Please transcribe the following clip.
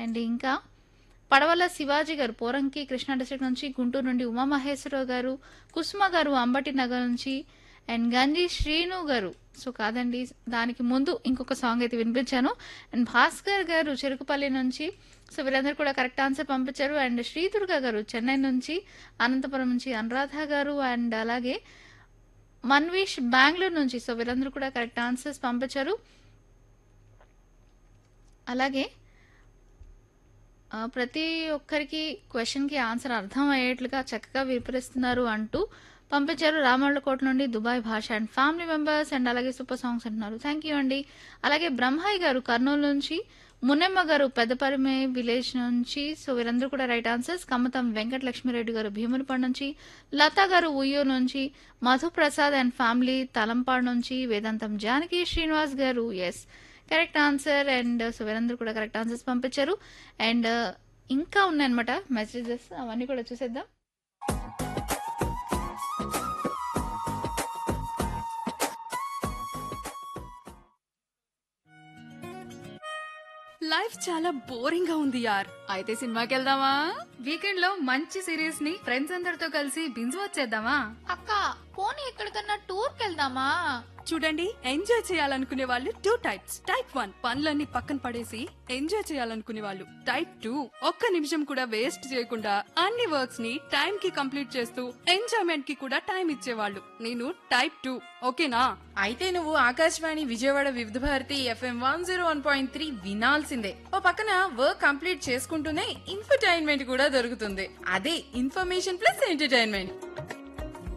and ఇంకా పడవల శివాజీ గారు పోరంకి కృష్ణా డిస్ట్రిక్ట్ నుంచి గుంటూరు నుండి ఉమామహేశ్వరరావు గారు కుసుమ గారు అంబటి నగర్ నుంచి అండ్ గంజి శ్రీను గారు సో కాదండి దానికి ముందు ఇంకొక సాంగ్ అయితే వినిపించాను అండ్ భాస్కర్ గారు చెరుకుపల్లి నుంచి సో వీరందరూ కూడా కరెక్ట్ ఆన్సర్ పంపించారు అండ్ శ్రీదుర్గ గారు చెన్నై నుంచి అనంతపురం నుంచి అనురాధ గారు అండ్ అలాగే మన్వీష్ బెంగళూరు నుంచి సో వీరందరూ కూడా కరెక్ట్ ఆన్సర్స్ పంపించారు అలాగే ఆ, ప్రతి ఒక్కరికి క్వశ్చన్కి ఆన్సర్ అర్థం అయ్యేట్లుగా చక్కగా వివరిస్తున్నారు అంటూ పంపించారు రామళ్ళకోట నుండి Dubai Basha and family members and అలాగే సూపర్ సాంగ్స్ అంటున్నారు థ్యాంక్ యూ అండి అలాగే బ్రహ్మాయి గారు కర్నూలు నుంచి మున్నెమ్మ గారు పెద్దపరిమే విలేజ్ నుంచి సో వీరందరూ కూడా రైట్ ఆన్సర్స్ కమ్మతం వెంకట లక్ష్మీరెడ్డి గారు భీమునిపాడు నుంచి లతా గారు ఉయ్యూరు నుంచి మధు ప్రసాద్ అండ్ ఫ్యామిలీ తలంపాడు నుంచి వేదాంతం జానకి శ్రీనివాస్ గారు yes correct answer and so వీరందరూ కూడా కరెక్ట్ ఆన్సర్స్ పంపించారు అండ్ ఇంకా ఉన్నాయన్నమాట మెసేజెస్ అవన్నీ కూడా చూసేద్దాం లైఫ్ చాలా బోరింగ్ గా ఉంది యార్ అయితే సినిమాకి వెళ్దామా వీకెండ్ లో మంచి సిరీస్ ని ఫ్రెండ్స్ అందరితో కలిసి బింజ్ వచ్చేద్దామా అక్క పోనీ ఎక్కడికన్నా టూర్కి వెళ్దామా చూడండి ఎంజాయ్ చేయాలనుకునే వాళ్ళు టూ టైప్స్ టైప్ వన్ పనులన్నీ పక్కన పడేసి ఎంజాయ్ చేయాలనుకునే వాళ్ళు టైప్ టూ ఒక్క నిమిషం కూడా వేస్ట్ చేయకుండా అన్ని వర్క్స్ ని టైం కి కంప్లీట్ చేస్తూ ఎంజాయ్మెంట్ కి కూడా టైం ఇచ్చేవాళ్ళు నేను టైప్ టూ ఓకేనా అయితే నువ్వు Akashvani Vijayawada Vividh Bharati FM one zero one point three వినాల్సిందే ఓ పక్కన వర్క్ కంప్లీట్ చేసుకుంటూనే ఇన్ఫర్టైన్మెంట్ కూడా దొరుకుతుంది అదే ఇన్ఫర్మేషన్ ప్లస్ ఎంటర్టైన్మెంట్